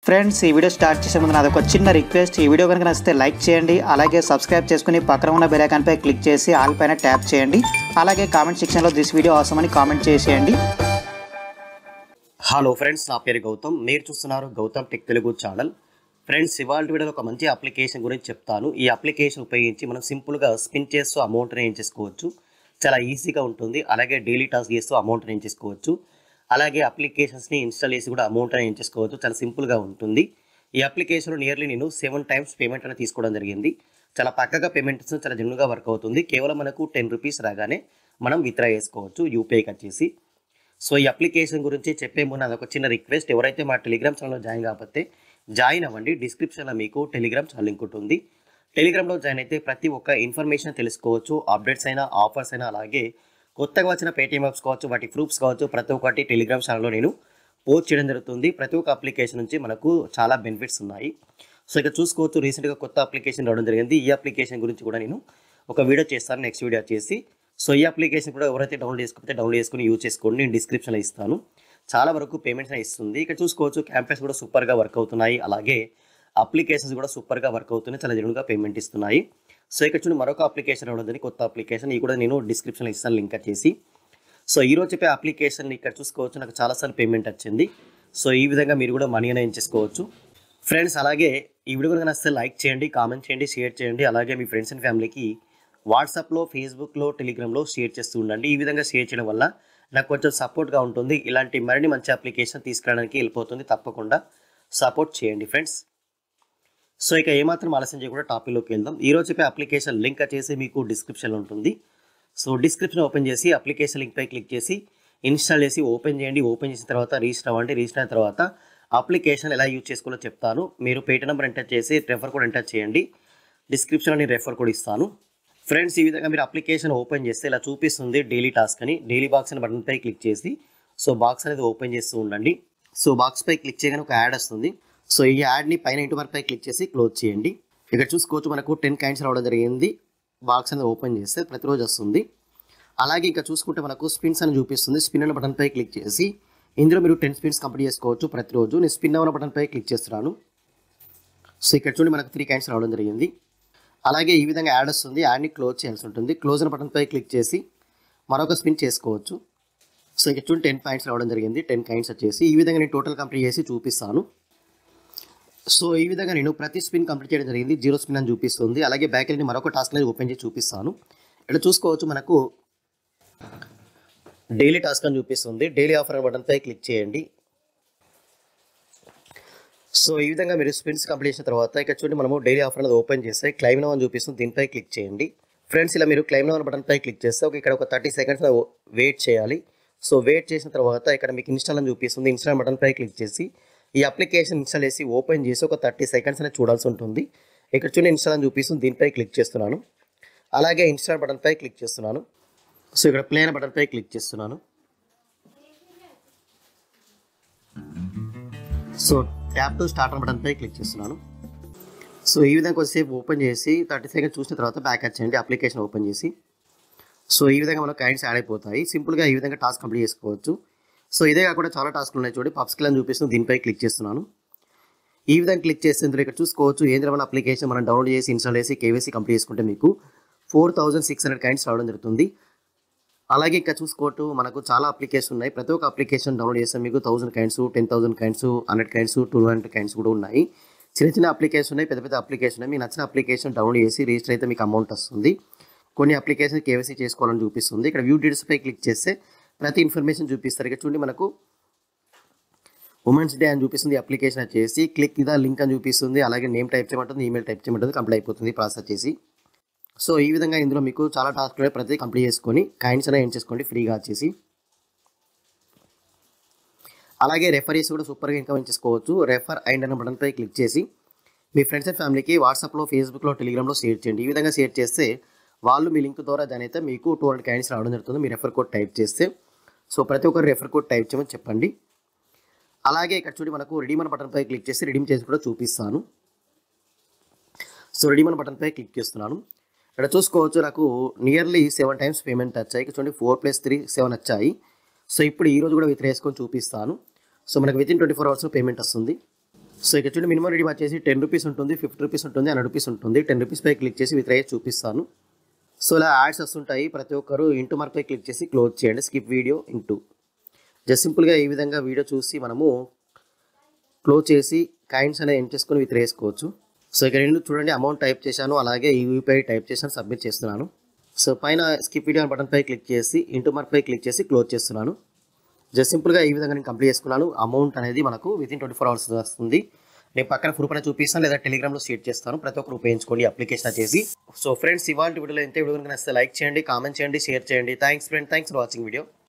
friends ఈ video start చేసే ముందు నాది ఒక చిన్న రిక్వెస్ట్ ఈ వీడియో కనుక నచ్చితే లైక్ చేయండి అలాగే సబ్స్క్రైబ్ చేసుకుని పక్కన ఉన్న బెల్ ఐకాన్ పై క్లిక్ చేసి ఆల్ పైన ట్యాప్ చేయండి అలాగే కామెంట్ సెక్షన్లో దిస్ వీడియో అవసరం అని కామెంట్ చేసేయండి హలో ఫ్రెండ్స్ నా పేరు గౌతమ్ మీరు చూస్తున్నారు Gautam tech Telugu channel friends ఇవాళ వీడియోలో ఒక మంచి అప్లికేషన్ గురించి చెప్తాను ఈ అప్లికేషన్ ఉపయోగించి మనం సింపుల్గా స్పిన్ చేస్తూ అమౌంట్ని ఏం చేసుకోవచ్చు చాలా ఈజీగా ఉంటుంది అలాగే డైలీ టాస్క్ చేస్తూ అమౌంట్ని ఏం చేసుకోవచ్చు అలాగే అప్లికేషన్స్ని ఇన్స్టాల్ చేసి కూడా అమౌంట్ ఏం చేసుకోవచ్చు చాలా సింపుల్గా ఉంటుంది ఈ అప్లికేషన్లో నియర్లీ నేను సెవెన్ టైమ్స్ పేమెంట్ అనేది తీసుకోవడం జరిగింది చాలా పక్కగా పేమెంట్స్ చాలా జెన్యున్గా వర్క్ అవుతుంది కేవలం మనకు టెన్ రూపీస్ రాగానే మనం విత్డ్రా చేసుకోవచ్చు యూపీఐకి వచ్చేసి సో ఈ అప్లికేషన్ గురించి చెప్పే ముందు నాది ఒక చిన్న రిక్వెస్ట్ ఎవరైతే మా టెలిగ్రామ్ ఛానల్లో జాయిన్ కాకపోతే జాయిన్ అవ్వండి డిస్క్రిప్షన్లో మీకు టెలిగ్రామ్ ఛానల్ లింక్ ఉంటుంది టెలిగ్రామ్లో జాయిన్ అయితే ప్రతి ఒక్క ఇన్ఫర్మేషన్ తెలుసుకోవచ్చు అప్డేట్స్ అయినా ఆఫర్స్ అయినా అలాగే కొత్తగా వచ్చిన పేటీఎం యాప్స్ కావచ్చు వాటి ప్రూఫ్స్ కావచ్చు ప్రతి ఒక్కటి టెలిగ్రామ్ ఛానల్లో నేను పోస్ట్ చేయడం జరుగుతుంది ప్రతి ఒక్క అప్లికేషన్ నుంచి మనకు చాలా బెనిఫిట్స్ ఉన్నాయి సో ఇక చూసుకోవచ్చు రీసెంట్గా కొత్త అప్లికేషన్ రావడం జరిగింది ఈ అప్లికేషన్ గురించి కూడా నేను ఒక వీడియో చేస్తాను నెక్స్ట్ వీడియో వచ్చేసి సో ఈ అప్లికేషన్ కూడా ఎవరైతే డౌన్లోడ్ చేసుకోకపోతే డౌన్లోడ్ చేసుకుని యూజ్ చేసుకోండి నేను డిస్క్రిప్షన్లో ఇస్తాను చాలా వరకు పేమెంట్స్ ఇస్తుంది ఇక్కడ చూసుకోవచ్చు క్యాంపెయిన్స్ కూడా సూపర్గా వర్క్ అవుతున్నాయి అలాగే అప్లికేషన్స్ కూడా సూపర్గా వర్క్ అవుతున్నాయి చాలా జనుగా పేమెంట్ ఇస్తున్నాయి సో ఇక్కడ చూడండి మరొక అప్లికేషన్ ఉండదు కొత్త అప్లికేషన్ ఇది కూడా నేను డిస్క్రిప్షన్లో ఇస్తాను లింక్ వచ్చేసి సో ఈ రోజు చెప్పే అప్లికేషన్ ఇక్కడ చూసుకోవచ్చు నాకు చాలాసార్లు పేమెంట్ వచ్చింది సో ఈ విధంగా మీరు కూడా మనీ అనేది చేసుకోవచ్చు ఫ్రెండ్స్ అలాగే ఈ వీడియో కనుక నచ్చితే లైక్ చేయండి కామెంట్ చేయండి షేర్ చేయండి అలాగే మీ ఫ్రెండ్స్ అండ్ ఫ్యామిలీకి వాట్సాప్లో ఫేస్బుక్లో టెలిగ్రామ్లో షేర్ చేస్తూ ఉండండి ఈ విధంగా షేర్ చేయడం వల్ల నాకు కొంచెం సపోర్ట్గా ఉంటుంది ఇలాంటి మరిన్ని మంచి అప్లికేషన్ తీసుకురావడానికి వెళ్ళిపోతుంది తప్పకుండా సపోర్ట్ చేయండి ఫ్రెండ్స్ సో ఇక ఏమాత్రం ఆలస్యం చేయకుండా టాపిక్లోకి వెళ్దాం ఈ రోజు చెప్పే అప్లికేషన్ లింక్ వచ్చేసి మీకు డిస్క్రిప్షన్లో ఉంటుంది సో డిస్క్రిప్షన్ ఓపెన్ చేసి అప్లికేషన్ లింక్ పై క్లిక్ చేసి ఇన్స్టాల్ చేసి ఓపెన్ చేయండి ఓపెన్ చేసిన తర్వాత రిజిస్టర్ అవ్వండి రిజిస్టర్ అయిన తర్వాత అప్లికేషన్ ఎలా యూజ్ చేసుకోవాలో చెప్తాను మీరు పేటీ నెంబర్ ఎంటర్ చేసి రెఫర్ కోడ్ ఎంటర్ చేయండి డిస్క్రిప్షన్లో నేను రెఫర్ కోడ్ ఇస్తాను ఫ్రెండ్స్ ఈ విధంగా మీరు అప్లికేషన్ ఓపెన్ చేస్తే ఇలా చూపిస్తుంది డైలీ టాస్క్ అని డైలీ బాక్స్ అనే బటన్ పై క్లిక్ చేసి సో బాక్స్ అనేది ఓపెన్ చేస్తూ ఉండండి సో బాక్స్ పై క్లిక్ చేయగానే ఒక యాడ్ వస్తుంది సో ఈ యాడ్ని పైన ఇంటి వరకు పై క్లిక్ చేసి క్లోజ్ చేయండి ఇక్కడ చూసుకోవచ్చు మనకు టెన్ కైండ్స్ రావడం జరిగింది బాక్స్ అనేది ఓపెన్ చేస్తే ప్రతిరోజు వస్తుంది అలాగే ఇంకా చూసుకుంటే మనకు స్పిన్స్ అని చూపిస్తుంది స్పిన్ అనే బటన్ పై క్లిక్ చేసి ఇందులో మీరు టెన్ స్పిన్స్ కంప్లీట్ చేసుకోవచ్చు ప్రతిరోజు నేను స్పిన్ అన్న బటన్ పై క్లిక్ చేస్తున్నాను సో ఇక్కడ చూడండి మనకు త్రీ కైండ్స్ రావడం జరిగింది అలాగే ఈ విధంగా యాడ్ వస్తుంది యాడ్ని క్లోజ్ చేయాల్సి ఉంటుంది క్లోజ్ అనే బటన్ పై క్లిక్ చేసి మరొక స్పిన్ చేసుకోవచ్చు సో ఇక్కడ చూడండి టెన్ పాయింట్స్ రావడం జరిగింది టెన్ కైండ్స్ వచ్చేసి ఈ విధంగా నేను టోటల్ కంప్లీట్ చేసి చూపిస్తాను సో ఈ విధంగా నేను ప్రతి స్పిన్ కంప్లీట్ చేయడం జరిగింది జీరో స్పిన్ అని చూపిస్తుంది అలాగే బ్యాక్ వెళ్ళి మరొక టాస్క్ అనేది ఓపెన్ చేసి చూపిస్తాను ఇక్కడ చూసుకోవచ్చు మనకు డైలీ టాస్క్ అని చూపిస్తుంది డైలీ ఆఫర్ బటన్ పై క్లిక్ చేయండి సో ఈ విధంగా మీరు స్పిన్స్ కంప్లీట్ చేసిన తర్వాత ఇక్కడ చూడండి మనము డైలీ ఆఫర్ అనేది ఓపెన్ చేస్తే క్లైమ్ నో అని చూపిస్తుంది దీనిపై క్లిక్ చేయండి ఫ్రెండ్స్ ఇలా మీరు క్లైమ్ నో అని బటన్ పై క్లిక్ చేస్తే ఒక ఇక్కడ ఒక థర్టీ సెకండ్స్ వెయిట్ చేయాలి సో వెయిట్ చేసిన తర్వాత ఇక్కడ మీకు ఇన్స్టాల్ అని చూపిస్తుంది ఇన్స్టాల్ బటన్ పై క్లిక్ చేసి ఈ అప్లికేషన్ ఇన్స్టాల్ చేసి ఓపెన్ చేసి ఒక థర్టీ సెకండ్స్ అనేది చూడాల్సి ఉంటుంది ఇక్కడ చూడండి ఇన్స్టాల్ అని చూపిస్తుంది దీనిపై క్లిక్ చేస్తున్నాను అలాగే ఇన్స్టాల్ బటన్ పై క్లిక్ చేస్తున్నాను సో ఇక్కడ ప్లే అనే బటన్ పై క్లిక్ చేస్తున్నాను సో ట్యాప్ టు స్టార్ట్ అనే బటన్ పై క్లిక్ చేస్తున్నాను సో ఈ విధంగా కొద్దిసేపు ఓపెన్ చేసి థర్టీ సెకండ్స్ చూసిన తర్వాత బ్యాక్ వచ్చేయండి అప్లికేషన్ ఓపెన్ చేసి సో ఈ విధంగా మనకు కైండ్స్ యాడ్ అయిపోతాయి సింపుల్గా ఈ విధంగా టాస్క్ కంప్లీట్ చేసుకోవచ్చు సో ఇదే కాకుండా చాలా టాస్క్లు ఉన్నాయి చూడండి పబ్స్కిల్ అని చూపిస్తుంది దీనిపై క్లిక్ చేస్తున్నాను ఈ విధంగా క్లిక్ చేస్తే ఇందులో ఇక్కడ చూసుకోవచ్చు ఏంద్ర మన అప్లికేషన్ మనం డౌన్లోడ్ చేసి ఇన్స్టాల్ చేసి కేవైసీ కంప్లీట్ చేసుకుంటే మీకు four thousand six hundred coins రావడం జరుగుతుంది అలాగే ఇక్కడ చూసుకోవచ్చు మనకు చాలా అప్లికేషన్ ఉన్నాయి ప్రతి ఒక్క అప్లికేషన్ డౌన్లోడ్ చేస్తే మీకు thousand coins ten thousand coins hundred coins two hundred coins కూడా ఉన్నాయి చిన్న చిన్న అప్లికేషన్ ఉన్నాయి పెద్ద పెద్ద అప్లికేషన్ ఉన్నాయి మీకు నచ్చిన అప్లికేషన్ డౌన్లోడ్ చేసి రిజిస్టర్ అయితే మీకు అమౌంట్ వస్తుంది కొన్ని అప్లికేషన్ కేవైసీ చేసుకోవాలని చూపిస్తుంది ఇక్కడ వ్యూ డీటెయిల్స్ పై క్లిక్ చేస్తే ప్రతి ఇన్ఫర్మేషన్ చూపిస్తారు ఇక్కడ చూడండి మనకు ఉమెన్స్ డే అని చూపిస్తుంది అప్లికేషన్ వచ్చేసి క్లిక్ ఇదా లింక్ అని చూపిస్తుంది అలాగే నేమ్ టైప్ చేయమంటుంది ఈమెయిల్ టైప్ చేయమంటుంది కంప్లీట్ అయిపోతుంది ప్రాసెస్ చేసి సో ఈ విధంగా ఇందులో మీకు చాలా టాస్క్లు ప్రతి కంప్లీట్ చేసుకొని కాయిన్స్ అనేవి ఏం చేసుకోండి ఫ్రీగా వచ్చేసి అలాగే రెఫర్ చేసి కూడా సూపర్గా ఇన్కమ్ చేసుకోవచ్చు రెఫర్ అండ్ అనే బటన్పై క్లిక్ చేసి మీ ఫ్రెండ్స్ అండ్ ఫ్యామిలీకి వాట్సాప్లో ఫేస్బుక్లో టెలిగ్రామ్లో షేర్ చేయండి ఈ విధంగా షేర్ చేస్తే వాళ్ళు మీ లింక్ ద్వారా జాయిన్ అయితే మీకు టూ హండ్రెడ్ కాయిన్స్ రావడం జరుగుతుంది మీ రెఫర్ కోడ్ టైప్ చేస్తే సో ప్రతి ఒక్కరు రెఫర్ కోడ్ టైప్ చేయమని చెప్పండి అలాగే ఇక్కడ చూడి మనకు రెడీమ్ అనే బటన్పై క్లిక్ చేసి రెడీమ్ చేసి కూడా చూపిస్తాను సో రెడీమ్ అనే బటన్పై క్లిక్ చేస్తున్నాను ఇక్కడ చూసుకోవచ్చు నాకు నియర్లీ సెవెన్ టైమ్స్ పేమెంట్ వచ్చాయి ఇక్కడ చూడండి ఫోర్ ప్లస్ త్రీ సెవెన్ వచ్చాయి సో ఇప్పుడు ఈ రోజు కూడా విత్ వేసుకొని చూపిస్తాను సో మనకు విత్ ఇన్ ట్వంటీ ఫోర్ అవర్స్లో పేమెంట్ వస్తుంది సో ఇక్కడ చూడండి మినిమం రెడీ వచ్చేసి టెన్ రూపీస్ ఉంటుంది ఫిఫ్టీ రూపీస్ ఉంటుంది హండ్రెడ్ రూపీస్ ఉంటుంది టెన్ రూపీస్ పై క్లిక్ చేసి విత్ రైస్ చూపిస్తాను సో ఇలా యాడ్స్ వస్తుంటాయి ప్రతి ఒక్కరు ఇంటూ మార్క్ పై క్లిక్ చేసి క్లోజ్ చేయండి స్కిప్ వీడియో ఇంటూ జస్ట్ సింపుల్గా ఈ విధంగా వీడియో చూసి మనము క్లోజ్ చేసి కాయిన్స్ అనేది ఎండ్ చేసుకొని విత్ వేసుకోవచ్చు సో ఇక్కడ నేను చూడండి అమౌంట్ టైప్ చేశాను అలాగే యూపీఐ టైప్ చేశాను సబ్మిట్ చేస్తున్నాను సో పైన స్కిప్ వీడియో బటన్ పై క్లిక్ చేసి ఇంటూ మార్క్ పై క్లిక్ చేసి క్లోజ్ చేస్తున్నాను జస్ట్ సింపుల్గా ఈ విధంగా నేను కంప్లీట్ చేసుకున్నాను అమౌంట్ అనేది మనకు within twenty four hours వస్తుంది నేను పక్కన ప్రూఫ్ అనేది చూపిస్తాను లేదా టెలిగ్రామ్లో షేర్ చేస్తాను ప్రతి ఒక్కరు ఉపయోగించుకోండి అప్లికేషన్ చేసి సో ఫ్రెండ్స్ ఇవాళ వీడియోలో ఎంత వీడియో కనుక నచ్చితే లైక్ చేయండి కామెంట్ చేయండి షేర్ చేయండి thanks friend thanks for watching video